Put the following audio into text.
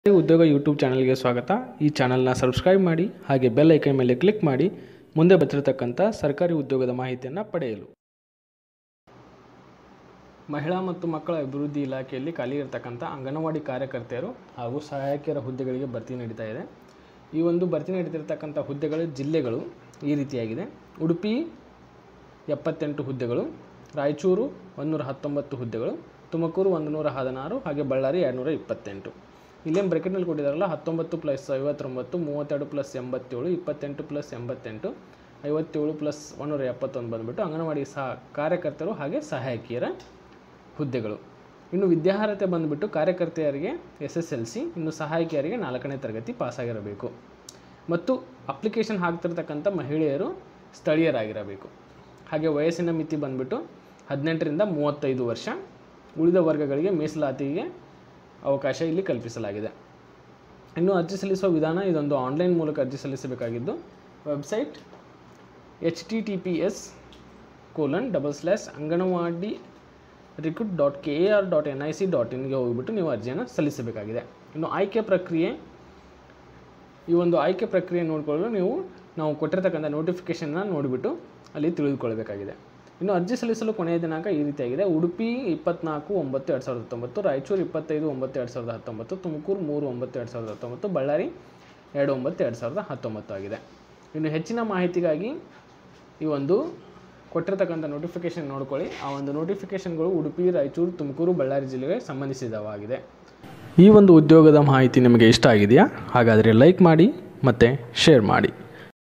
ಉದ್ಯೋಗ ಯೂಟ್ಯೂಬ್ ಚಾನಲ್ಗೆ ಸ್ವಾಗತ ಈ ಚಾನಲ್ನ ಸಬ್ಸ್ಕ್ರೈಬ್ ಮಾಡಿ ಹಾಗೆ ಬೆಲ್ ಐಕನ್ ಮೇಲೆ ಕ್ಲಿಕ್ ಮಾಡಿ ಮುಂದೆ ಬರ್ತಿರತಕ್ಕಂಥ ಸರ್ಕಾರಿ ಉದ್ಯೋಗದ ಮಾಹಿತಿಯನ್ನು ಪಡೆಯಲು ಮಹಿಳಾ ಮತ್ತು ಮಕ್ಕಳ ಅಭಿವೃದ್ಧಿ ಇಲಾಖೆಯಲ್ಲಿ ಖಾಲಿ ಇರತಕ್ಕಂಥ ಅಂಗನವಾಡಿ ಕಾರ್ಯಕರ್ತೆಯರು ಹಾಗೂ ಸಹಾಯಕಿಯರ ಹುದ್ದೆಗಳಿಗೆ ಭರ್ತಿ ನಡೀತಾ ಇದೆ ಈ ಒಂದು ಭರ್ತಿ ನಡೀತಿರ್ತಕ್ಕಂಥ ಹುದ್ದೆಗಳ ಜಿಲ್ಲೆಗಳು ಈ ರೀತಿಯಾಗಿದೆ ಉಡುಪಿ ಎಪ್ಪತ್ತೆಂಟು ಹುದ್ದೆಗಳು ರಾಯಚೂರು ಒಂದುನೂರ ಹತ್ತೊಂಬತ್ತು ಹುದ್ದೆಗಳು ತುಮಕೂರು ಒಂದು ನೂರ ಹದಿನಾರು ಹಾಗೆ ಬಳ್ಳಾರಿ ಎರಡುನೂರ ಇಪ್ಪತ್ತೆಂಟು ಇಲ್ಲೇನು ಬ್ರೆಕೆಟ್ನಲ್ಲಿ ಕೊಟ್ಟಿದ್ದಾರಲ್ಲ ಹತ್ತೊಂಬತ್ತು ಪ್ಲಸ್ ಐವತ್ತೊಂಬತ್ತು ಮೂವತ್ತೆರಡು ಪ್ಲಸ್ ಎಂಬತ್ತೇಳು ಇಪ್ಪತ್ತೆಂಟು ಪ್ಲಸ್ ಎಂಬತ್ತೆಂಟು ಐವತ್ತೇಳು ಪ್ಲಸ್ ಒಂದೂರ ಎಪ್ಪತ್ತೊಂದು ಬಂದುಬಿಟ್ಟು ಅಂಗನವಾಡಿ ಸಹ ಕಾರ್ಯಕರ್ತರು ಹಾಗೆ ಸಹಾಯಕಿಯರ ಹುದ್ದೆಗಳು ಇನ್ನು ವಿದ್ಯಾರ್ಹತೆ ಬಂದುಬಿಟ್ಟು ಕಾರ್ಯಕರ್ತೆಯರಿಗೆ ಎಸ್ ಎಸ್ ಎಲ್ ಸಿ ಇನ್ನು ಸಹಾಯಕಿಯರಿಗೆ ನಾಲ್ಕನೇ ತರಗತಿ ಪಾಸಾಗಿರಬೇಕು ಮತ್ತು ಅಪ್ಲಿಕೇಶನ್ ಹಾಕ್ತಿರ್ತಕ್ಕಂಥ ಮಹಿಳೆಯರು ಸ್ಥಳೀಯರಾಗಿರಬೇಕು ಹಾಗೆ ವಯಸ್ಸಿನ ಮಿತಿ ಬಂದುಬಿಟ್ಟು ಹದಿನೆಂಟರಿಂದ ಮೂವತ್ತೈದು ವರ್ಷ ಉಳಿದ ವರ್ಗಗಳಿಗೆ ಮೀಸಲಾತಿಗೆ ಅವಕಾಶ ಇಲ್ಲಿ ಕಲ್ಪಿಸಲಾಗಿದೆ ಇನ್ನು ಅರ್ಜಿ ಸಲ್ಲಿಸುವ ವಿಧಾನ ಇದೊಂದು ಆನ್ಲೈನ್ ಮೂಲಕ ಅರ್ಜಿ ಸಲ್ಲಿಸಬೇಕಾಗಿದ್ದು website H T T P S colon double slash Anganwadi recruit dot K A R dot N I C ಡಾಟ್ ಇನ್ಗೆ ಹೋಗಿಬಿಟ್ಟು ನೀವು ಅರ್ಜಿಯನ್ನು ಸಲ್ಲಿಸಬೇಕಾಗಿದೆ ಇನ್ನು ಆಯ್ಕೆ ಪ್ರಕ್ರಿಯೆ ಈ ಒಂದು ಆಯ್ಕೆ ಪ್ರಕ್ರಿಯೆ ನೋಡಿಕೊಳ್ಳಲು ನೀವು ನಾವು ಕೊಟ್ಟಿರ್ತಕ್ಕಂಥ ನೋಟಿಫಿಕೇಷನ್ನ ನೋಡಿಬಿಟ್ಟು ಅಲ್ಲಿ ತಿಳಿದುಕೊಳ್ಬೇಕಾಗಿದೆ ಇನ್ನು ಅರ್ಜಿ ಸಲ್ಲಿಸಲು ಕೊನೆಯ ದಿನಾಂಕ ಈ ರೀತಿಯಾಗಿದೆ ಉಡುಪಿ ಇಪ್ಪತ್ನಾಲ್ಕು ಒಂಬತ್ತು ಎರಡು ಸಾವಿರದ ಹತ್ತೊಂಬತ್ತು ರಾಯಚೂರು ಇಪ್ಪತ್ತೈದು ಒಂಬತ್ತು ಎರಡು ಸಾವಿರದ ಹತ್ತೊಂಬತ್ತು ತುಮಕೂರು ಮೂರು ಒಂಬತ್ತು ಎರಡು ಸಾವಿರದ ಹತ್ತೊಂಬತ್ತು ಬಳ್ಳಾರಿ ಎರಡು ಒಂಬತ್ತು ಎರಡು ಸಾವಿರದ ಹತ್ತೊಂಬತ್ತು ಆಗಿದೆ ಇನ್ನು ಹೆಚ್ಚಿನ ಮಾಹಿತಿಗಾಗಿ ಈ ಒಂದು ಕೊಟ್ಟಿರ್ತಕ್ಕಂಥ ನೋಟಿಫಿಕೇಷನ್ ನೋಡ್ಕೊಳ್ಳಿ ಆ ಒಂದು ನೋಟಿಫಿಕೇಷನ್ಗಳು ಉಡುಪಿ ರಾಯಚೂರು ತುಮಕೂರು ಬಳ್ಳಾರಿ ಜಿಲ್ಲೆಗೆ ಸಂಬಂಧಿಸಿದವಾಗಿದೆ ಈ ಒಂದು ಉದ್ಯೋಗದ ಮಾಹಿತಿ ನಿಮಗೆ ಇಷ್ಟ ಆಗಿದೆಯಾ ಹಾಗಾದರೆ ಲೈಕ್ ಮಾಡಿ ಮತ್ತು ಶೇರ್ ಮಾಡಿ